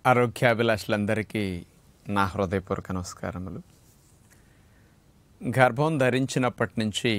ఆరోగ్యాభిలాషులందరికీ నా హృదయపూర్వక నమస్కారములు గర్భం ధరించినప్పటి నుంచి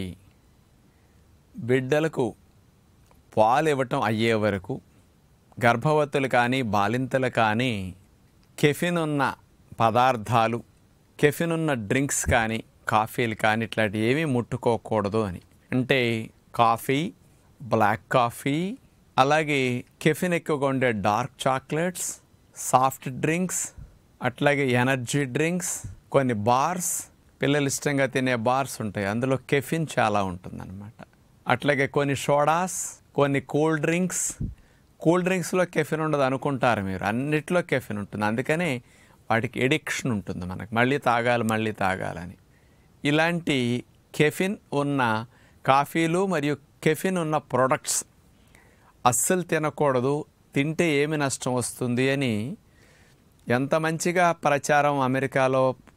బిడ్డలకు పాలు ఇవ్వటం అయ్యే వరకు గర్భవతులు కానీ బాలింతలు కానీ కెఫిన్ ఉన్న పదార్థాలు కెఫిన్ ఉన్న డ్రింక్స్ కానీ కాఫీలు కానీ ఇట్లాంటివి ఏమీ ముట్టుకోకూడదు అని అంటే కాఫీ బ్లాక్ కాఫీ అలాగే కెఫిన్ ఎక్కువగా ఉండే డార్క్ చాక్లెట్స్ సాఫ్ట్ డ్రింక్స్ అట్లాగే ఎనర్జీ డ్రింక్స్ కొన్ని బార్స్ పిల్లలు ఇష్టంగా తినే బార్స్ ఉంటాయి అందులో కెఫిన్ చాలా ఉంటుందన్నమాట అట్లాగే కొన్ని సోడాస్ కొన్ని కూల్ డ్రింక్స్ కూల్ డ్రింక్స్లో కెఫిన్ ఉండదు అనుకుంటారు మీరు అన్నిట్లో కెఫిన్ ఉంటుంది అందుకనే వాటికి ఎడిక్షన్ ఉంటుంది మనకు మళ్ళీ తాగాలి మళ్ళీ తాగాలని ఇలాంటి కెఫిన్ ఉన్న కాఫీలు మరియు కెఫిన్ ఉన్న ప్రొడక్ట్స్ అస్సలు తినకూడదు తింటే ఏమి నష్టం వస్తుంది అని ఎంత మంచిగా ప్రచారం అమెరికాలో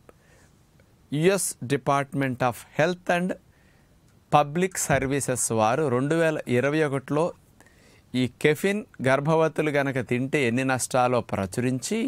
US department of health and public services వారు రెండు వేల ఇరవై ఒకటిలో ఈ కెఫిన్ గర్భవతులు గనక తింటే ఎన్ని నష్టాలో ప్రచురించి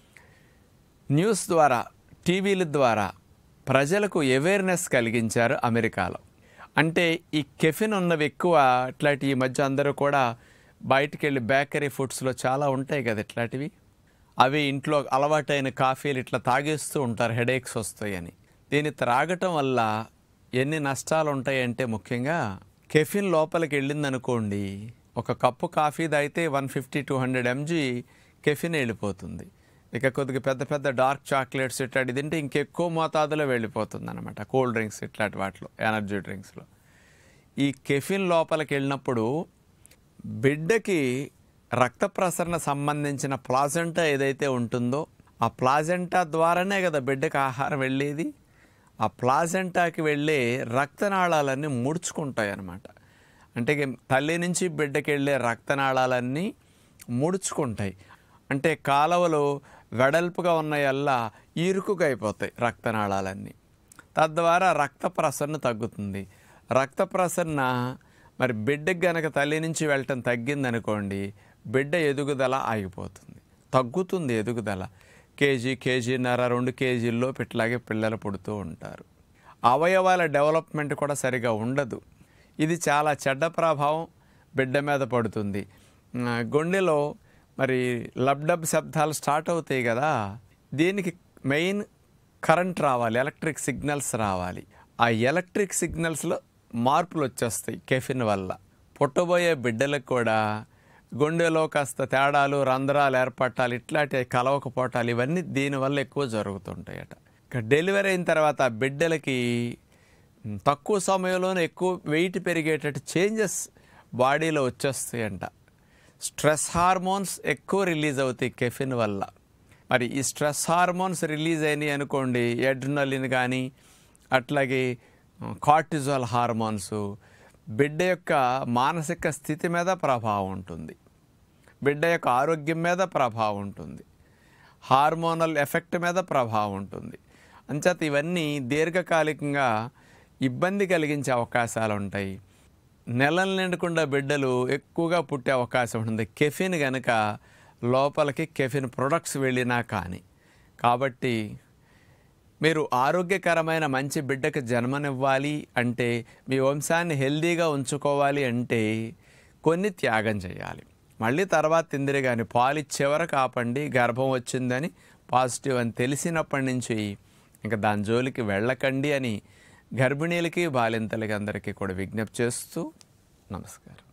న్యూస్ ద్వారా టీవీల ద్వారా ప్రజలకు అవేర్నెస్ కలిగించారు అమెరికాలో అంటే ఈ కెఫిన్ ఉన్నవి ఎక్కువ ఇట్లాంటి ఈ మధ్య అందరూ కూడా బయటికి వెళ్ళి బేకరీ ఫుడ్స్లో చాలా ఉంటాయి కదా ఇట్లాంటివి అవి ఇంట్లో అలవాటైన కాఫీలు ఇట్లా తాగేస్తూ ఉంటారు హెడేక్స్ వస్తాయని దీన్ని త్రాగటం వల్ల ఎన్ని నష్టాలు ఉంటాయంటే ముఖ్యంగా కెఫిన్ లోపలికి వెళ్ళిందనుకోండి ఒక కప్పు కాఫీ తాగితే one fifty two hundred MG caffeine వెళ్ళిపోతుంది ఇక కొద్దిగా పెద్ద పెద్ద డార్క్ చాక్లెట్స్ ఇట్లాంటి తింటే ఇంకెక్కువ మోతాదులో వెళ్ళిపోతుంది అనమాట కూల్ డ్రింక్స్ ఇట్లాంటి వాటిలో ఎనర్జీ డ్రింక్స్లో ఈ కెఫిన్ లోపలికి వెళ్ళినప్పుడు బిడ్డకి రక్త ప్రసరణ సంబంధించిన ప్లాజెంటా ఏదైతే ఉంటుందో ఆ ప్లాజెంటా ద్వారానే కదా బిడ్డకి ఆహారం వెళ్ళేది ఆ ప్లాజెంటాకి వెళ్ళే రక్తనాళాలన్నీ ముడుచుకుంటాయి అన్నమాట అంటే ఇక తల్లి నుంచి బిడ్డకి వెళ్ళే రక్తనాళాలన్నీ ముడుచుకుంటాయి అంటే కాలువలు వెడల్పుగా ఉన్నాయల్లా ఇరుకుగా అయిపోతాయి రక్తనాళాలన్నీ తద్వారా రక్త ప్రసరణ తగ్గుతుంది రక్త ప్రసరణ మరి బిడ్డకి గనక తల్లి నుంచి వెళ్ళటం తగ్గిందనుకోండి బిడ్డ ఎదుగుదల ఆగిపోతుంది తగ్గుతుంది ఎదుగుదల కేజీ కేజీన్నర రెండు కేజీల్లో ఇట్లాగే పిల్లలు పుడుతూ ఉంటారు అవయవాల డెవలప్మెంట్ కూడా సరిగా ఉండదు ఇది చాలా చెడ్డ ప్రభావం బిడ్డ మీద పడుతుంది ఆ, గుండెలో మరి లబ్డబ్ శబ్దాలు స్టార్ట్ అవుతాయి కదా దీనికి మెయిన్ కరెంట్ రావాలి ఎలక్ట్రిక్ సిగ్నల్స్ రావాలి ఆ ఎలక్ట్రిక్ సిగ్నల్స్లో మార్పులు వచ్చేస్తాయి కెఫిన్ వల్ల పుట్టబోయే బిడ్డలకు కూడా గుండెలో కాస్త తేడాలు రంధ్రాలు ఏర్పట్టాలి ఇట్లాంటి కలవకపోవటాలు ఇవన్నీ దీనివల్ల ఎక్కువ జరుగుతుంటాయట ఇక డెలివరీ అయిన తర్వాత ఆ బిడ్డలకి మ్, తక్కువ సమయంలోనే ఎక్కువ వెయిట్ పెరిగేటట్టు చేంజెస్ బాడీలో వచ్చేస్తాయంట స్ట్రెస్ హార్మోన్స్ ఎక్కువ రిలీజ్ అవుతాయి కెఫిన్ వల్ల మరి ఈ స్ట్రెస్ హార్మోన్స్ రిలీజ్ అయినాయి అనుకోండి ఎడ్రినలిన్ కానీ అట్లాగే కార్టిజాల్ హార్మోన్స్ బిడ్డ యొక్క మానసిక స్థితి మీద ప్రభావం ఉంటుంది బిడ్డ యొక్క ఆరోగ్యం మీద ప్రభావం ఉంటుంది హార్మోనల్ ఎఫెక్ట్ మీద ప్రభావం ఉంటుంది అంచేత ఇవన్నీ దీర్ఘకాలికంగా ఇబ్బంది కలిగించే అవకాశాలు ఉంటాయి నెలలు నిండకుండా బిడ్డలు ఎక్కువగా పుట్టే అవకాశం ఉంటుంది కెఫిన్ కనుక లోపలికి కెఫిన్ ప్రొడక్ట్స్ వెళ్ళినా కానీ కాబట్టి మీరు ఆరోగ్యకరమైన మంచి బిడ్డకు జన్మనివ్వాలి అంటే మీ వంశాన్ని హెల్దీగా ఉంచుకోవాలి అంటే కొన్ని త్యాగం చేయాలి మళ్ళీ తర్వాత తిందిరి కానీ పాలు ఇచ్చే వరకు ఆపండి గర్భం వచ్చిందని పాజిటివ్ అని తెలిసినప్పటి నుంచి ఇంకా దాని జోలికి వెళ్ళకండి అని గర్భిణీలకి బాలింతలకి అందరికీ కూడా విజ్ఞప్తి చేస్తూ నమస్కారం